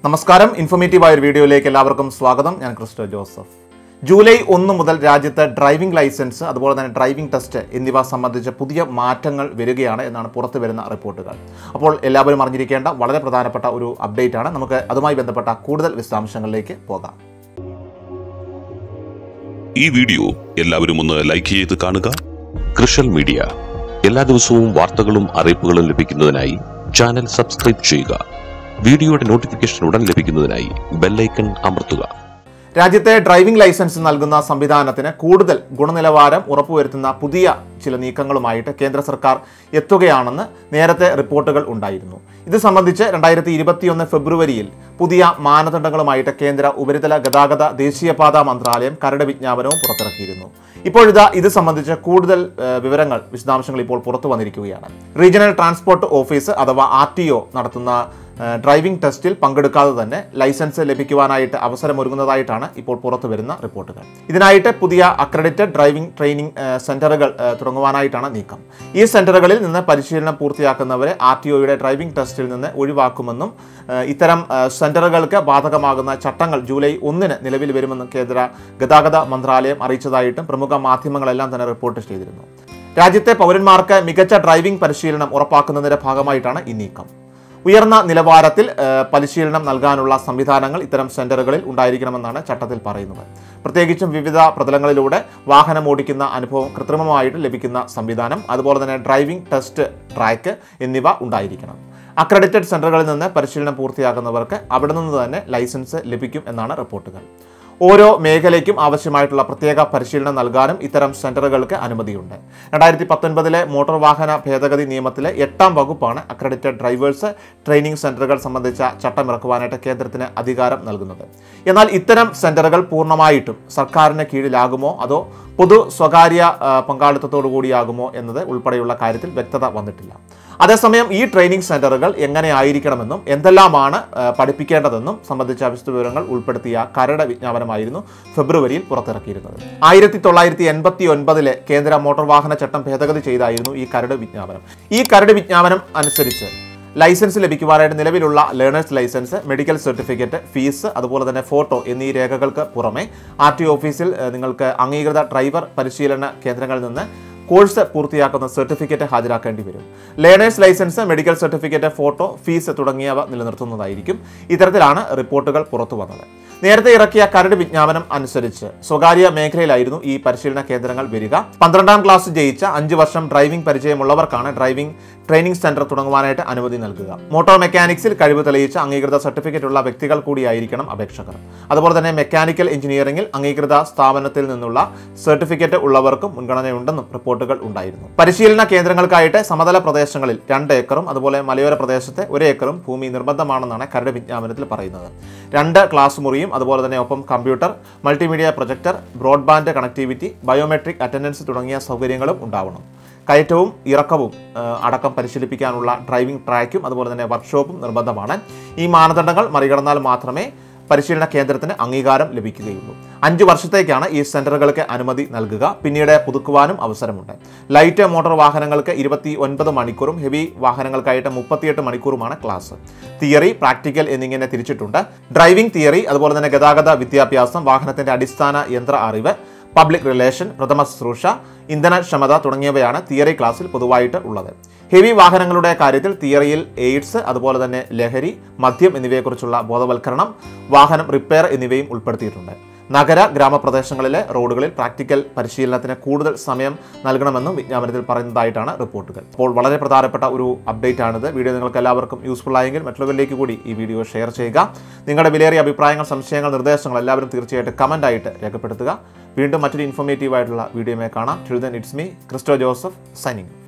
നമസ്കാരം ഇൻഫോർമേറ്റീവായ ഒരു വീഡിയോയിലേക്ക് എല്ലാവർക്കും സ്വാഗതം ഞാൻ ക്രിസ്റ്റോ ജോസഫ് ജൂലൈ ഒന്ന് മുതൽ രാജ്യത്ത് ഡ്രൈവിംഗ് ലൈസൻസ് അതുപോലെ തന്നെ ഡ്രൈവിംഗ് ടെസ്റ്റ് എന്നിവ സംബന്ധിച്ച പുതിയ മാറ്റങ്ങൾ വരികയാണ് എന്നാണ് പുറത്തു വരുന്ന റിപ്പോർട്ടുകൾ അപ്പോൾ എല്ലാവരും അറിഞ്ഞിരിക്കേണ്ട വളരെ പ്രധാനപ്പെട്ട ഒരു അപ്ഡേറ്റ് ആണ് നമുക്ക് അതുമായി ബന്ധപ്പെട്ട കൂടുതൽ വിശദാംശങ്ങളിലേക്ക് പോകാം ഈ വീഡിയോ എല്ലാവരും ഒന്ന് ലൈക്ക് ചെയ്ത് കാണുക കൃഷൽ മീഡിയ എല്ലാ ദിവസവും വാർത്തകളും അറിയിപ്പുകളും ലഭിക്കുന്നതിനായി ചാനൽ സബ്സ്ക്രൈബ് ചെയ്യുക വീഡിയോയുടെ നോട്ടിഫിക്കേഷൻ ഉടൻ ലഭിക്കുന്നതിനായി ബെല്ലൈക്കൺ അമർത്തുക രാജ്യത്തെ ഡ്രൈവിംഗ് ലൈസൻസ് നൽകുന്ന സംവിധാനത്തിന് കൂടുതൽ ഗുണനിലവാരം ഉറപ്പുവരുത്തുന്ന പുതിയ ചില നീക്കങ്ങളുമായിട്ട് കേന്ദ്ര സർക്കാർ എത്തുകയാണെന്ന് നേരത്തെ റിപ്പോർട്ടുകൾ ഉണ്ടായിരുന്നു ഇത് സംബന്ധിച്ച് രണ്ടായിരത്തി ഇരുപത്തിയൊന്ന് ഫെബ്രുവരിയിൽ പുതിയ മാനദണ്ഡങ്ങളുമായിട്ട് കേന്ദ്ര ഉപരിതല ഗതാഗത ദേശീയപാത മന്ത്രാലയം കരട് വിജ്ഞാപനവും പുറത്തിറക്കിയിരുന്നു ഇപ്പോഴിതാ ഇത് സംബന്ധിച്ച് കൂടുതൽ ഏഹ്, വിവരങ്ങൾ വിശദാംശങ്ങൾ ഇപ്പോൾ പുറത്തു വന്നിരിക്കുകയാണ് റീജിയണൽ ട്രാൻസ്പോർട്ട് ഓഫീസ് അഥവാ ആർ നടത്തുന്ന ഏഹ്, ഡ്രൈവിംഗ് ടെസ്റ്റിൽ പങ്കെടുക്കാതെ തന്നെ ലൈസൻസ് ലഭിക്കുവാനായിട്ട് അവസരമൊരുങ്ങുന്നതായിട്ടാണ് ഇപ്പോൾ പുറത്തു വരുന്ന റിപ്പോർട്ടുകൾ ഇതിനായിട്ട് പുതിയ അക്രഡിറ്റഡ് ഡ്രൈവിംഗ് ട്രെയിനിങ് ഏഹ്, സെന്ററുകൾ ഏഹ്, തുടങ്ങുവാനായിട്ടാണ് നീക്കം ഈ സെന്ററുകളിൽ നിന്ന് പരിശീലനം പൂർത്തിയാക്കുന്നവരെ ആർ ടി ഒയുടെ ഡ്രൈവിംഗ് ടെസ്റ്റിൽ നിന്ന് ഒഴിവാക്കുമെന്നും ഏഹ്, ഇത്തരം ഏഹ്, സെന്ററുകൾക്ക് ബാധകമാകുന്ന ചട്ടങ്ങൾ ജൂലൈ ഒന്നിന് നിലവിൽ വരുമെന്നും കേന്ദ്ര ഗതാഗത മന്ത്രാലയം അറിയിച്ചതായിട്ടും പ്രമുഖ മാധ്യമങ്ങളെല്ലാം തന്നെ റിപ്പോർട്ട് ചെയ്തിരുന്നു രാജ്യത്തെ പൗരന്മാർക്ക് മികച്ച ഡ്രൈവിംഗ് പരിശീലനം ഉറപ്പാക്കുന്നതിന്റെ ഭാഗമായിട്ടാണ് ഈ നീക്കം ഉയർന്ന നിലവാരത്തിൽ ഏഹ്, പരിശീലനം നൽകാനുള്ള സംവിധാനങ്ങൾ ഇത്തരം സെന്ററുകളിൽ ഉണ്ടായിരിക്കണമെന്നാണ് ചട്ടത്തിൽ പറയുന്നത് പ്രത്യേകിച്ചും വിവിധ പ്രതലങ്ങളിലൂടെ വാഹനം ഓടിക്കുന്ന അനുഭവം കൃത്രിമമായിട്ട് ലഭിക്കുന്ന സംവിധാനം അതുപോലെ തന്നെ ഡ്രൈവിംഗ് ടെസ്റ്റ് ട്രാക്ക് എന്നിവ ഉണ്ടായിരിക്കണം അക്രഡിറ്റഡ് സെന്ററുകളിൽ നിന്ന് പരിശീലനം പൂർത്തിയാക്കുന്നവർക്ക് അവിടെ നിന്ന് തന്നെ ലൈസൻസ് ലഭിക്കും എന്നാണ് റിപ്പോർട്ടുകൾ ഓരോ മേഖലയ്ക്കും ആവശ്യമായിട്ടുള്ള പ്രത്യേക പരിശീലനം നൽകാനും ഇത്തരം സെന്ററുകൾക്ക് അനുമതിയുണ്ട് രണ്ടായിരത്തി പത്തൊൻപതിലെ മോട്ടോർ വാഹന ഭേദഗതി നിയമത്തിലെ എട്ടാം വകുപ്പാണ് അക്രഡിറ്റഡ് ഡ്രൈവേഴ്സ് ട്രെയിനിങ് സെന്ററുകൾ സംബന്ധിച്ച ചട്ടമിറക്കുവാനായിട്ട് കേന്ദ്രത്തിന് അധികാരം നൽകുന്നത് എന്നാൽ ഇത്തരം സെന്ററുകൾ പൂർണ്ണമായിട്ടും സർക്കാരിന് കീഴിലാകുമോ അതോ പൊതു സ്വകാര്യ ആ, പങ്കാളിത്തത്തോടു കൂടിയാകുമോ എന്നത് ഉൾപ്പെടെയുള്ള കാര്യത്തിൽ വ്യക്തത വന്നിട്ടില്ല അതേസമയം ഈ ട്രെയിനിങ് സെന്ററുകൾ എങ്ങനെ ആയിരിക്കണമെന്നും എന്തെല്ലാമാണ് ആ, പഠിപ്പിക്കേണ്ടതെന്നും സംബന്ധിച്ച വിശദവിവരങ്ങൾ ഉൾപ്പെടുത്തിയ കരട് വിജ്ഞാപനമായിരുന്നു ഫെബ്രുവരിയിൽ പുറത്തിറക്കിയിരുന്നത് ആയിരത്തി തൊള്ളായിരത്തി എൺപത്തി ഒൻപതിലെ കേന്ദ്ര മോട്ടോർ വാഹന ചട്ടം ഭേദഗതി ചെയ്തായിരുന്നു ഈ കരട് വിജ്ഞാപനം ഈ കരട് വിജ്ഞാപനം അനുസരിച്ച് ലൈസൻസ് ലഭിക്കുവാനായിട്ട് നിലവിലുള്ള learners license medical certificate fees അതുപോലെ തന്നെ ഫോട്ടോ എന്നീ രേഖകൾക്ക് പുറമെ ആർ ടി ഓഫീസിൽ ഏഹ്, നിങ്ങൾക്ക് അംഗീകൃത ഡ്രൈവർ പരിശീലന കേന്ദ്രങ്ങളിൽ നിന്ന് കോഴ്സ് പൂർത്തിയാക്കുന്ന സർട്ടിഫിക്കറ്റ് ഹാജരാക്കേണ്ടി വരും learners license medical certificate photo fees തുടങ്ങിയവ നിലനിർത്തുന്നതായിരിക്കും ഇത്തരത്തിലാണ് റിപ്പോർട്ടുകൾ പുറത്തു വന്നത് നേരത്തെ ഇറക്കിയ കരട് വിജ്ഞാപനം അനുസരിച്ച് സ്വകാര്യ മേഖലയിലായിരുന്നു ഈ പരിശീലന കേന്ദ്രങ്ങൾ വരിക പന്ത്രണ്ടാം ക്ലാസ് ജയിച്ച അഞ്ച് വർഷം ഡ്രൈവിംഗ് പരിചയമുള്ളവർക്കാണ് ഡ്രൈവിംഗ് ട്രെയിനിംഗ് സെന്റർ തുടങ്ങുവാനായിട്ട് അനുമതി നൽകുക മോട്ടോർ മെക്കാനിക്സിൽ കഴിവ് തെളിയിച്ച അംഗീകൃത സർട്ടിഫിക്കറ്റ് ഉള്ള വ്യക്തികൾ കൂടിയായിരിക്കണം അപേക്ഷകർ അതുപോലെ തന്നെ മെക്കാനിക്കൽ എഞ്ചിനീയറിംഗിൽ അംഗീകൃത സ്ഥാപനത്തിൽ നിന്നുള്ള സർട്ടിഫിക്കറ്റ് ഉള്ളവർക്കും മുൻഗണനയുണ്ടെന്നും റിപ്പോർട്ടുകൾ ഉണ്ടായിരുന്നു പരിശീലന കേന്ദ്രങ്ങൾക്കായിട്ട് സമതല പ്രദേശങ്ങളിൽ രണ്ട് ഏക്കറും അതുപോലെ മലയോര പ്രദേശത്തെ ഒരു ഏക്കറും ഭൂമി നിർബന്ധമാണെന്നാണ് കരട് വിജ്ഞാപനത്തിൽ പറയുന്നത് രണ്ട് ക്ലാസ് മുറിയും അതുപോലെ തന്നെ ഒപ്പം computer multimedia projector broadband connectivity biometric attendance തുടങ്ങിയ സൗകര്യങ്ങളും ഉണ്ടാവണം കയറ്റവും ഇറക്കവും ആ, അടക്കം പരിശീലിപ്പിക്കാനുള്ള ഡ്രൈവിംഗ് ട്രാക്കും അതുപോലെ തന്നെ വർക്ക്ഷോപ്പും നിർബന്ധമാണ് ഈ മാനദണ്ഡങ്ങൾ മറികടന്നാൽ മാത്രമേ പരിശീലന കേന്ദ്രത്തിന് അംഗീകാരം ലഭിക്കുകയുള്ളൂ അഞ്ച് വർഷത്തേക്കാണ് ഈ സെന്ററുകൾക്ക് അനുമതി നൽകുക പിന്നീട് പുതുക്കുവാനും അവസരമുണ്ട് ലൈറ്റ് മോട്ടോർ വാഹനങ്ങൾക്ക് ഇരുപത്തി ഒൻപത് മണിക്കൂറും ഹെവി വാഹനങ്ങൾക്കായിട്ട് മുപ്പത്തിയെട്ട് മണിക്കൂറുമാണ് ക്ലാസ് തിയറി പ്രാക്ടിക്കൽ എന്നിങ്ങനെ തിരിച്ചിട്ടുണ്ട് ഡ്രൈവിംഗ് തിയറി അതുപോലെ തന്നെ ഗതാഗത വിദ്യാഭ്യാസം വാഹനത്തിന്റെ അടിസ്ഥാന യന്ത്ര അറിവ് പബ്ലിക് റിലേഷൻ പ്രഥമ ശുശ്രൂഷ ഇന്ധനക്ഷമത തുടങ്ങിയവയാണ് തിയറി ക്ലാസ്സിൽ പൊതുവായിട്ട് ഉള്ളത് ഹെവി വാഹനങ്ങളുടെ കാര്യത്തിൽ തിയറിയിൽ എയ്ഡ്സ് അതുപോലെ തന്നെ ലഹരി മദ്യം എന്നിവയെക്കുറിച്ചുള്ള ബോധവൽക്കരണം വാഹനം റിപ്പയർ എന്നിവയും ഉൾപ്പെടുത്തിയിട്ടുണ്ട് നഗര ഗ്രാമപ്രദേശങ്ങളിലെ റോഡുകളിൽ പ്രാക്ടിക്കൽ പരിശീലനത്തിന് കൂടുതൽ സമയം നൽകണമെന്നും വിജ്ഞാപനത്തിൽ പറയുന്നതായിട്ടാണ് റിപ്പോർട്ടുകൾ അപ്പോൾ വളരെ പ്രധാനപ്പെട്ട ഒരു അപ്ഡേറ്റ് ആണിത് വീഡിയോ നിങ്ങൾക്ക് എല്ലാവർക്കും യൂസ്ഫുൾ ആയെങ്കിൽ മറ്റുള്ളവരിലേക്ക് കൂടി ഈ വീഡിയോ ഷെയർ ചെയ്യുക നിങ്ങളുടെ വിലയേറിയ അഭിപ്രായങ്ങൾ സംശയങ്ങൾ നിർദ്ദേശങ്ങൾ എല്ലാവരും തീർച്ചയായിട്ടും കമൻ്റ് ആയിട്ട് രേഖപ്പെടുത്തുക വീണ്ടും മറ്റൊരു ഇൻഫോർമേറ്റീവ് ആയിട്ടുള്ള വീഡിയോമേ കാണാം till then it's me Christo Joseph signing